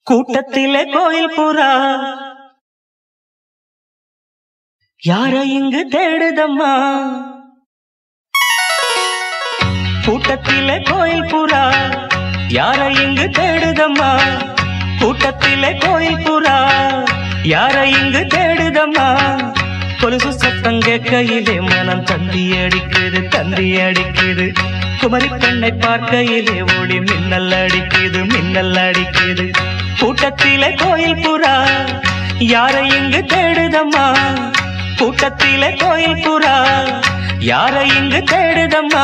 கூட்டத்திலே கோயில் புறா யார இங்கு தேடுதம்மா கூட்டத்திலே கோயில் புறா யார இங்கு தேடுதம்மா கூட்டத்திலே கோயில் புறா யார இங்கு தேடுதம்மா கொலுசு சத்தம் கேட்கையிலே மனம் தந்தி அடிக்குது தந்தி அடிக்குது குமரி பெண்ணை பார்க்கையிலே ஒளி மின்னல் அடிக்குது மின்னல் அடிக்குது கூட்டத்திலே கோயில் புறா யாரை இங்கு தேடுதம்மா கூட்டத்திலே கோயில் புறா யாரை இங்கு தேடுதம்மா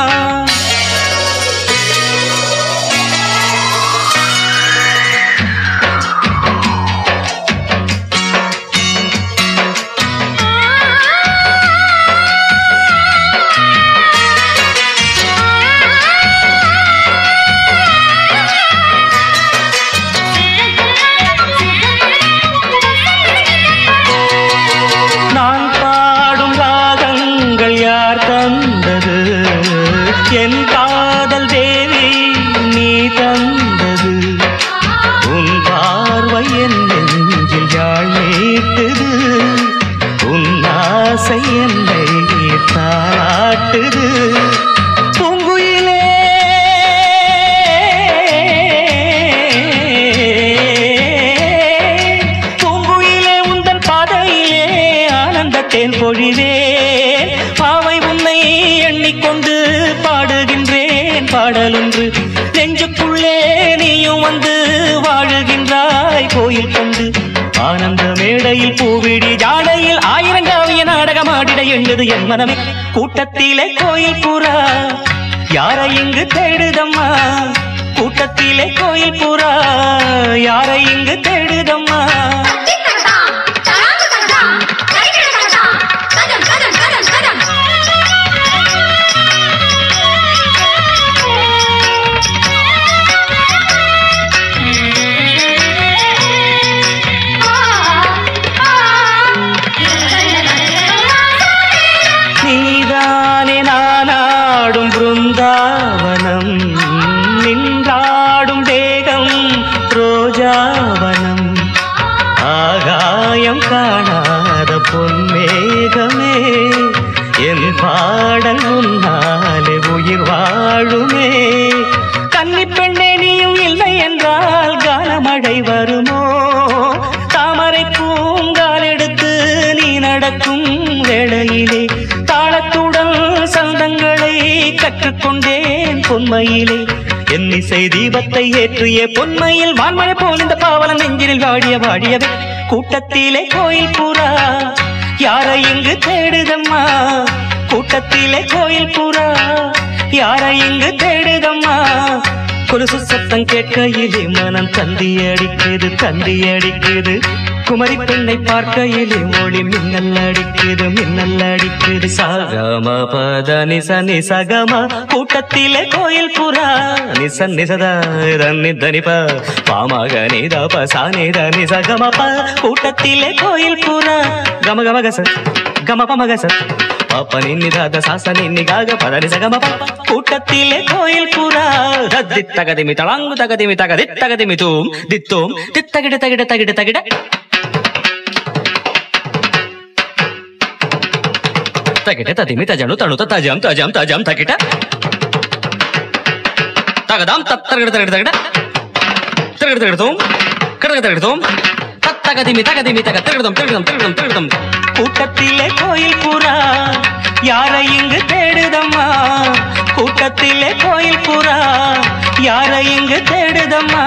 நான் பாடும் ராகங்கள் யார் தந்தது என் காதல் தேவி நீ தந்தது உன் பார்வை என் நெஞ்சில் யாழ் நீட்டுது உன் ஆசை என்னை தாராட்டுது பூங்குயிலே பூங்குயிலே உந்தன் பாதையிலே ஆனந்தத்தேன் பொழிவேன் பாவை உன்னை எண்ணிக்கொண்டு பாடுகின்றேன் பாடலொன்று நெஞ்சுக்குள்ளே நீயும் வந்து வாழுகின்றாய் கோயில் கொண்டு ஆனந்த மேடையில் பூவிடி ஜாடையில் ஆயிரங்காவிய நாடகமாடிட எண்ணுது என் மனமே கூட்டத்திலே கோயில் புறா யாரை இங்கு தேடுதம்மா கூட்டத்திலே கோயில் புறா யாரை இங்கு தேடுதம்மா நீதானே நானாடும் பிருந்தாவனம் நின்றாடும் தேகம் ரோஜாவனம் ஆகாயம் காணாத பொன்மேகமே என் பாடல் உன்னாலே உயிர் வாழுமே கன்னி பெண்ணே நீயும் இல்லை என்றால் காலமழை வருமோ தாமரை பூங்கால் எடுத்து நீ நடக்கும் வேளையிலே தாளத்துடன் சந்தங்களை கற்றுக்கொண்டேன் பொன்மையிலே என் இசை தீபத்தை ஏற்றிய பொன்மையில் வான்மழை போல் இந்த பாவலன் நெஞ்சினில் வாடிய வாடியவே கூட்டத்திலே கோயில் புறா யாரை இங்கு தேடுதம்மா கூட்டத்திலே கோயில் புறா யாரை இங்கு தேடுதம்மா கொலுசு சத்தம் கேட்கையிலே மனம் தந்தி அடிக்குது தந்தி அடிக்குது குமரி பெண்ணை பார்க்கையிலே மொழி மின்னல் அடிக்குது மின்னல் அடிக்குது சகம பத நிச நிசகம கூட்டத்திலே கோயில் புறா நிச நிசத ரன்னி தனிப பாமக நித பசா நித நிசகம ப கூட்டத்திலே கோயில் புறா கம கம கச கம பம கச பாப்ப நின்னிதாத சாச நின்னிகாக பத நிசகம ப கூட்டத்திலே கோயில் புறா தித்தகதிமி தளாங்கு தகதிமி தக தித்தகதிமி தூம் தித்தோம் தித்தகிட தகிட தகிட தகிட తగిట తదిమి తజను తణుత తజం తజం తజం తగిట తగదాం తత్తరగడ తగడ తగడ తిరగడ తిరగడతాం కడగ తిరగడతాం தகதிமி தகதிமி தக திருடம் திருடம் திருடம் திருடம் கூட்டத்திலே கோயில் புறா யாரை இங்கு தேடுதம்மா கூட்டத்திலே கோயில் புறா யாரை இங்கு தேடுதம்மா